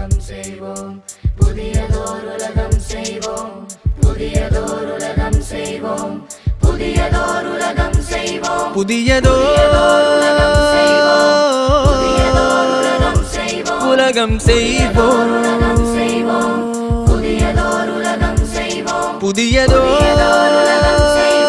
உலகம் செய்வோம் புதியதோர் உலகம் செய்வோம் புதியதோர் உலகம் செய்வோம் புதியதோர் உலகம் செய்வோம் புதியதோ உலகம் செய்வோம் உலகம் செய்வோம் உலகம் செய்வோம் புதியதோர் உலகம் செய்வோம் புதியதோ உலகம்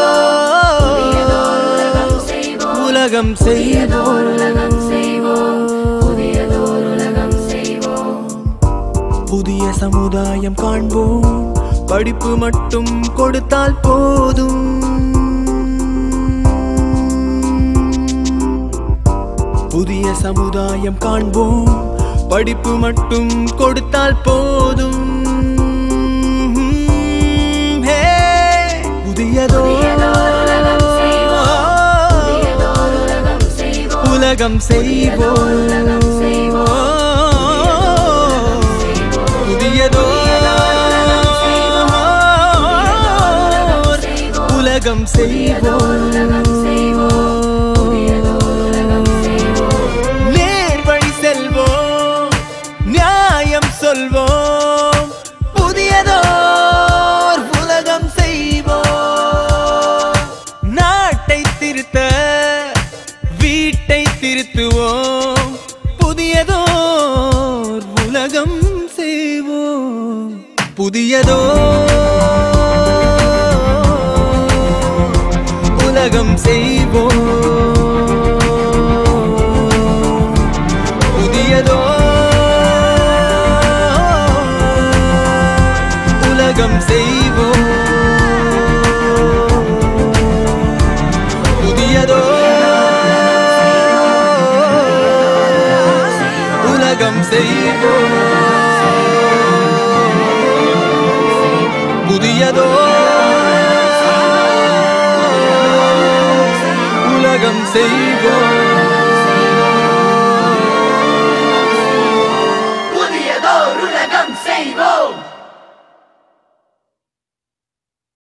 செய்வோம் உலகம் செய்வோம் உலகம் செய்வோம் புதியதோர் உலகம் செய்வோம் புதிய சமுதாயம் காண்போம் படிப்பு மட்டும் கொடுத்தால் போதும் புதிய சமுதாயம் காண்போம் படிப்பு மட்டும் கொடுத்தால் போதும் ஹே, புதியதோ உலகம் செய்வோம் உலகம் செய்வோம் புதியதோ உலகம் செய்வோம் நேர் வழி செல்வோம் நியாயம் சொல்வோம் புதியதோர் உலகம் செய்வோம் நாட்டை திருத்த வீட்டை திருத்துவோம் புதியதோர் உலகம் செய்வோம் புதியதோ உலகம் செய்வோம் புதியதோ உலகம் செய்வோம் புதியதோ உலகம் செய்வோம் புதியதோ உலகம் செய்வோம்